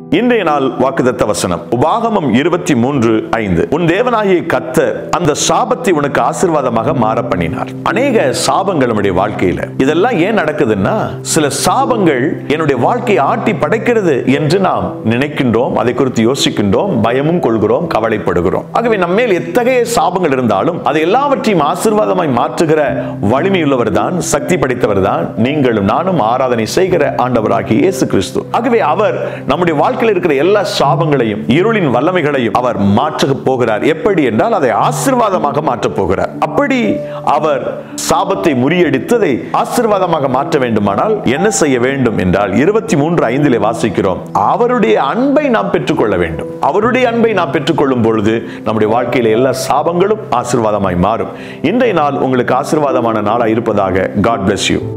இன்றைய நாள் வாக்குதத்த வசனம் உபாகமம் இருபத்தி மூன்று ஐந்து உன் தேவனாகிய கத்தர் அந்த சாபத்தை உனக்கு ஆசீர்வாதமாக மாற பண்ணினார் அநேக சாபங்கள் நம்முடைய வாழ்க்கையில இதெல்லாம் ஏன் நடக்குதுன்னா சில சாபங்கள் என்னுடைய வாழ்க்கையை ஆட்டி படைக்கிறது என்று நாம் நினைக்கின்றோம் அதை குறித்து யோசிக்கின்றோம் பயமும் கொள்கிறோம் கவலைப்படுகிறோம் ஆகவே நம்மேல் எத்தகைய சாபங்கள் இருந்தாலும் அதை எல்லாவற்றையும் ஆசீர்வாதமாய் மாற்றுகிற வலிமையுள்ளவர் தான் சக்தி படைத்தவர் தான் நீங்களும் நானும் ஆராதனை செய்கிற ஆண்டவராகிய இயேசு கிறிஸ்து ஆகவே அவர் நம்முடைய வாழ்க்கையில் இருக்கிற எல்லா சாபங்களையும் இருளின் வல்லமைகளையும் அவர் மாற்ற போகிறார் எப்படி என்றால் அதை ஆசீர்வாதமாக மாற்றப் போகிறார் அப்படி அவர் சாபத்தை முறியடித்து அதை ஆசீர்வாதமாக மாற்ற வேண்டுமானால் என்ன செய்ய வேண்டும் என்றால் இருபத்தி மூன்று ஐந்திலே வாசிக்கிறோம் அவருடைய அன்பை நாம் பெற்றுக்கொள்ள வேண்டும் அவருடைய அன்பை நாம் பெற்றுக்கொள்ளும் பொழுது நம்முடைய வாழ்க்கையில எல்லா சாபங்களும் ஆசீர்வாதமாய் மாறும் இன்றைய நாள் உங்களுக்கு ஆசீர்வாதமான நாளாய் இருப்பதாக காட் bless யூ